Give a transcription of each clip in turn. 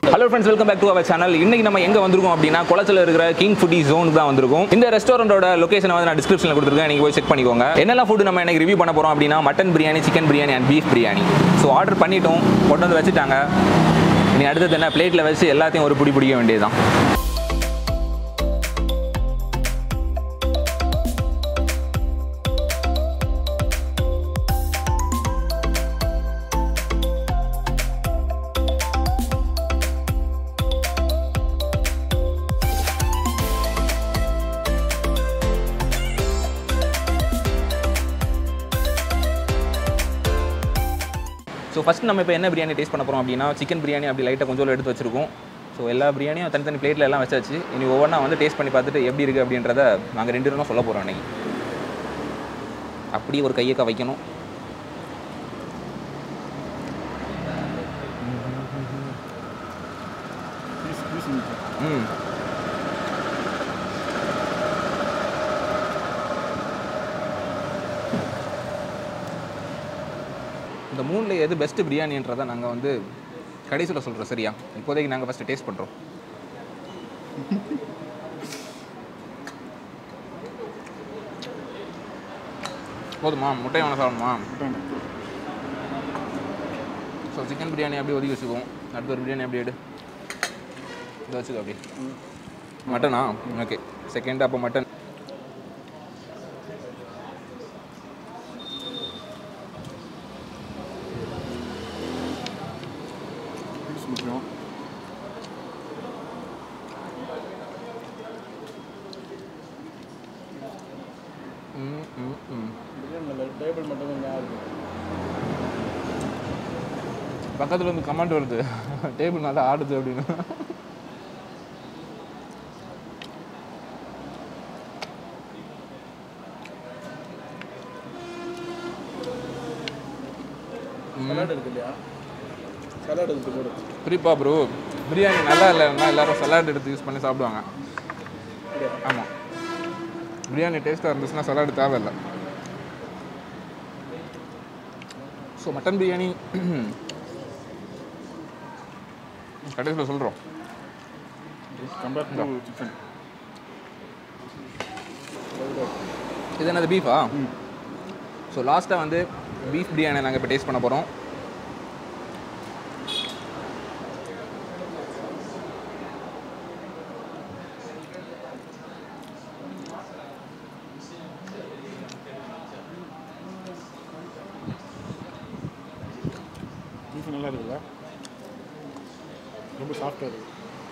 hello friends welcome back to our channel இன்னைக்கு நம்ம எங்க வந்திருக்கோம் அப்படின்னா குளத்துல இருக்கிற கிங் ஃபுட்டி ஜோனுக்கு தான் வந்திருக்கோம் இந்த ரெஸ்டாரண்டோட லொகேஷன் வந்து நான் டிஸ்கிரிப்ஷனில் கொடுத்துருக்கேன் நீங்க போய் செக் பண்ணிக்கோங்க என்னெல்லாம் ஃபுட் நம்ம எனக்கு ரிவ்யூ பண்ண போறோம் அப்படின்னா mutton biryani chicken biryani and beef biryani so order பண்ணிட்டோம் கொண்டு வந்து வச்சுட்டாங்க இனி அடுத்தது என்ன பிளேட்டில் வச்சு எல்லாத்தையும் ஒரு பிடி பிடிக்க வேண்டியதுதான் ஸோ ஃபஸ்ட் நம்ம இப்போ என்ன பிரியாணி டேஸ்ட் பண்ண போகிறோம் அப்படின்னா சிக்கன் பிரியாணி அப்படி லைட்டாக கொஞ்சம் எடுத்து வச்சிருக்கோம் ஸோ எல்லா பிரியாணியும் தனித்தனி பிளேட்டில் எல்லாம் வச்சாச்சு இனி ஒவ்வொன்றா வந்து டேஸ்ட் பண்ணி பார்த்துட்டு எப்படி இருக்குது அப்படின்றத நாங்கள் ரெண்டு பேரும் சொல்ல போகிறோம் அன்னைக்கு அப்படியே ஒரு கையக்கா வைக்கணும் ம் இந்த மூணில் எது பெஸ்ட் பிரியாணின்றதை நாங்கள் வந்து கடைசியில் சொல்கிறோம் சரியா இப்போதைக்கு நாங்கள் ஃபஸ்ட்டு டேஸ்ட் பண்ணுறோம் போதுமா முட்டை வேணா சாப்பிடணுமா ஸோ சிக்கன் பிரியாணி அப்படியே ஒதுக்கி வச்சுக்குவோம் அடுத்த ஒரு பிரியாணி அப்படியே எடு இதை வச்சுக்கோ அப்படியே மட்டனா ஓகே செகண்ட் அப்போ மட்டன் முக்கியம் ம் ம் ம் டேபிள் மட்டும் கொஞ்சம் ஆகுது பக்கத்தில் வந்து கமெண்ட் வருது டேபிள் நல்லா ஆடுது அப்படின்னு சலாட் இருக்கு இல்லையா சலாட் எடுத்து போடு குறிப்பா ப்ரோ பிரியாணி நல்லா இல்லைன்னா எல்லாரும் சலாட் எடுத்து யூஸ் பண்ணி சாப்பிடுவாங்க ஆமாம் பிரியாணி டேஸ்ட்டாக இருந்துச்சுன்னா சலாடு தேவையில்லை ஸோ மட்டன் பிரியாணி கடைசியில் சொல்கிறோம் கம்பேர் டு சிக்கன் இது என்னது பீஃபா ஸோ லாஸ்ட்டாக வந்து பீஃப் பிரியாணி நாங்கள் இப்போ டேஸ்ட் பண்ண போகிறோம் பீஃப் நல்லா இருக்குல்ல ரொம்ப சாஃப்டாக இருக்கு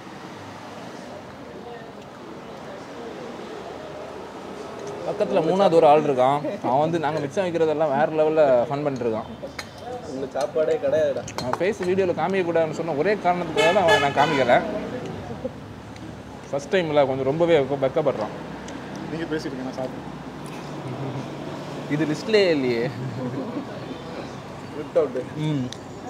பக்கத்தில் மூணாவது ஒரு ஆள் இருக்கான் அவன் வந்து நாங்கள் மிச்சம் வைக்கிறதெல்லாம் வேறு லெவலில் ஃபன் பண்ணிட்டு இருக்கான் உங்களுக்கு சாப்பாடே கிடையாதுடா அவன் ஃபேஸ் வீடியோவில் காமிக்கக்கூடாதுன்னு சொன்ன ஒரே காரணத்துக்காக தான் அவன் நான் காமிக்கலை ஃபஸ்ட் டைமில் கொஞ்சம் ரொம்பவே வெக்க- வெக்கப்படுறான் நீங்கள் பேசிட்டு நான் சாப்பிடுறேன் இது லிஸ்ட்லேயே இல்லையே விட் அவுட்டு ம்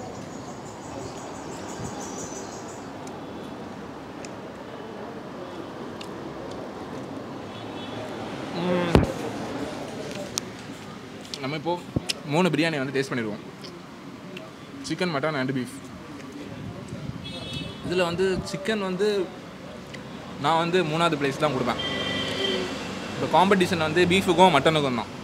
நம்ம இப்போ மூணு பிரியாணி வந்து டேஸ்ட் பண்ணிடுவோம் சிக்கன் மட்டன் அண்ட் பீஃப் இதில் வந்து சிக்கன் வந்து நான் வந்து மூணாவது பிளேஸ் தான் கொடுப்பேன் இப்போ காம்படிஷன் வந்து பீஃபுக்கும் மட்டனுக்கும் தான்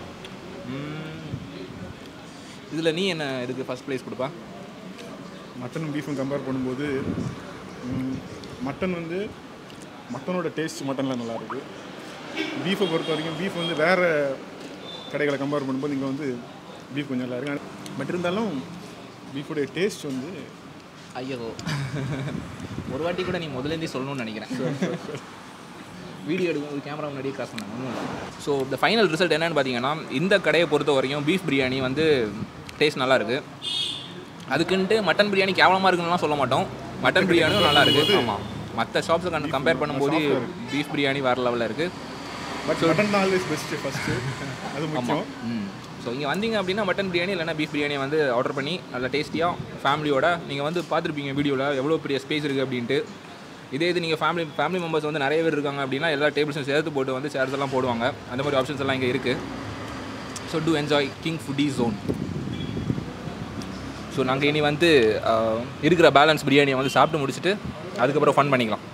இதில் நீ என்ன இதுக்கு ஃபர்ஸ்ட் ப்ளேஸ் கொடுப்பா மட்டனும் பீஃபும் கம்பேர் பண்ணும்போது ம், மட்டன் வந்து மட்டனோட டேஸ்ட் மட்டனில் நல்லா இருக்கு பீஃபை பொறுத்த வரைக்கும் பீஃப் வந்து வேறு கடைகளை கம்பேர் பண்ணும்போது இங்கே வந்து பீஃப் கொஞ்சம் நல்லா இருக்கு பட் இருந்தாலும் பீஃபோடைய டேஸ்ட் வந்து ஐயோ ஒரு வாட்டி கூட நீ முதலேருந்தே சொல்லணும்னு நினைக்கிறேன் வீடியோ எடுக்கும்போது கேமரா முன்னாடியே கிராஸ் பண்ணாங்க ஒன்றும் இல்லை ஸோ இந்த ஃபைனல் ரிசல்ட் என்னன்னு பார்த்தீங்கன்னா இந்த கடையை பொறுத்த வரைக்கும் பீஃப் பிரியாணி வந்து டேஸ்ட் நல்லா இருக்கு அதுக்குன்ட்டு மட்டன் பிரியாணி கேவலமாக இருக்குன்னுலாம் சொல்ல மாட்டோம் மட்டன் பிரியாணியும் நல்லா இருக்கு ஆமாம் மற்ற ஷாப்ஸை கம்பேர் பண்ணும்போது பீஃப் பிரியாணி வேறு லெவலில் இருக்குது but mutton always best first அது முக்கியம் ம் ஸோ இங்கே வந்தீங்க அப்படின்னா மட்டன் பிரியாணி இல்லைன்னா பீஃப் பிரியாணி வந்து ஆர்டர் பண்ணி நல்லா டேஸ்டியாக ஃபேமிலியோட நீங்கள் வந்து பார்த்துருப்பீங்க வீடியோவில் எவ்வளோ பெரிய ஸ்பேஸ் இருக்குது அப்படின்ட்டு இதே இது நீங்கள் ஃபேமிலி ஃபேமிலி மெம்பர்ஸ் வந்து நிறைய பேர் இருக்காங்க அப்படின்னா எல்லா டேபிள்ஸும் சேர்த்து போட்டு வந்து சேர்ஸ் எல்லாம் போடுவாங்க அந்த மாதிரி ஆப்ஷன்ஸ் எல்லாம் இங்கே இருக்குது so to enjoy king foodie zone so நாங்கள் இனி வந்து ஆஹ், இருக்கிற பேலன்ஸ் பிரியாணியை வந்து சாப்பிட்டு முடிச்சுட்டு அதுக்கப்புறம் ஃபன் பண்ணிக்கலாம்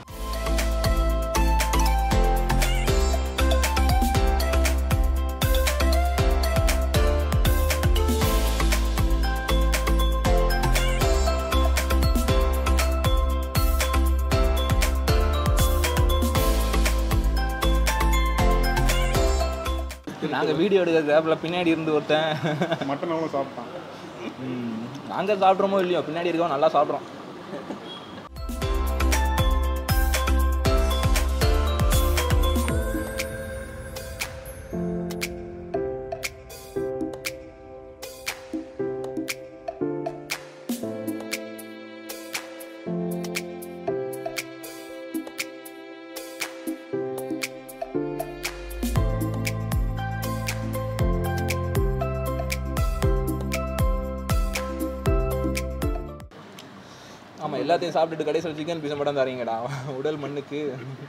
நாங்கள் வீடியோ எடுக்கிற கேப்பில் பின்னாடி இருந்து ஒருத்தன் மட்டன் அவ்வளோ சாப்பிட்டான் நாங்கள் சாப்பிட்றோமோ இல்லையோ பின்னாடி இருக்கோம் நல்லா சாப்பிட்றோம் ஆமாம் எல்லாத்தையும் சாப்பிட்டுட்டு கடைசியில் சிக்கன் பீஸ் மட்டும் தரீங்கடா உடல் மண்ணுக்கு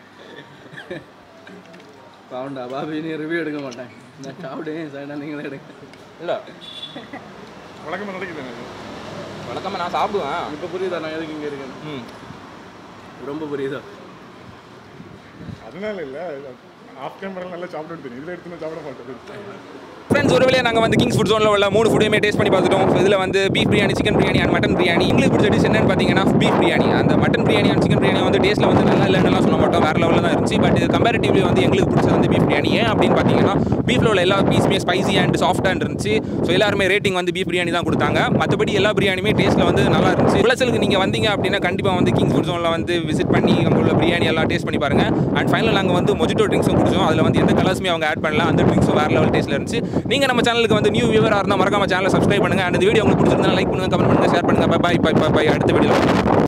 பாவண்டா பாபி நீ ரிவ்யூ எடுக்க மாட்டேன் நான் சாப்பிடுவேன் சார் நீங்களே எடுங்க இல்லை வழக்கமாக நடக்குது எனக்கு வழக்கமாக நான் சாப்பிடுவேன் இப்போ புரியுதா நான் எதுக்கு இங்கே இருக்கேன் ம் ரொம்ப புரியுதா அதனால இல்லை ஆஃப் கேமரா நல்லா சாப்பிட்டு தெரியும் இதில் எடுத்து நான் சாப்பிட மாட்டேன் ஃப்ரெண்ட்ஸ் ஒரு வேலையை நாங்கள் வந்து கிங்ஸ் ஃபுட் ஜோனில் உள்ள மூணு ஃபுட்டையுமே டேஸ்ட் பண்ணி பார்த்துட்டோம் இதில் வந்து beef biryani chicken biryani and mutton biryani எங்களுக்கு பிடிச்ச டிஷ் என்னன்னு பார்த்தீங்கன்னா பீஃப் பிரியாணி அந்த mutton biryani and chicken biryani வந்து டேஸ்ட்டில் வந்து நல்லா இல்லைன்னு சொல்ல மாட்டோம் வேறு லெவலில் தான் இருந்துச்சு பட் இது கம்பேரிட்டிவ்லி வந்து எங்களுக்கு பிடிச்சது வந்து பீஃப் பிரியாணி ஏன் அப்படின்னு பார்த்தீங்கன்னா பீஃபில் உள்ள எல்லா பீஸுமே ஸ்பைசி அண்ட் சாஃப்டாக இருந்துச்சு ஸோ எல்லாருமே ரேட்டிங் வந்து பீஃப் பிரியாணி தான் கொடுத்தாங்க மற்றபடி எல்லா பிரியாணியுமே டேஸ்ட்டில் வந்து நல்லா இருந்துச்சு குளச்சலுக்கு நீங்கள் வந்தீங்க அப்படின்னா கண்டிப்பாக வந்து கிங்ஸ் ஃபுட் ஜோனில் வந்து விசிட் பண்ணி அங்கே உள்ள பிரியாணி எல்லாம் டேஸ்ட் பண்ணி பாருங்க அண்ட் ஃபைனல் நாங்கள் வந்து மொஜிட்டோ ட்ரிங்க்ஸும் குடிச்சோம் அதில் வந்து எந்த கலர்ஸுமே அவங்க ஆட் பண்ணல அந்த ட்ரிங்க்ஸும் வேறு லெவல் டேஸ்ட்டில் இருந்துச்சு நீங்கள் நம்ம சேனலுக்கு வந்து நியூ வியூவராக இருந்தால் மறக்காம சேனலை சப்ஸ்கிரைப் பண்ணுங்க அந்த வீடியோ உங்களுக்கு பிடிச்சிருந்தா லைக் பண்ணுங்க கமெண்ட் பண்ணுங்க ஷேர் பண்ணுங்க பை பை பை பை அடுத்த வீடியோ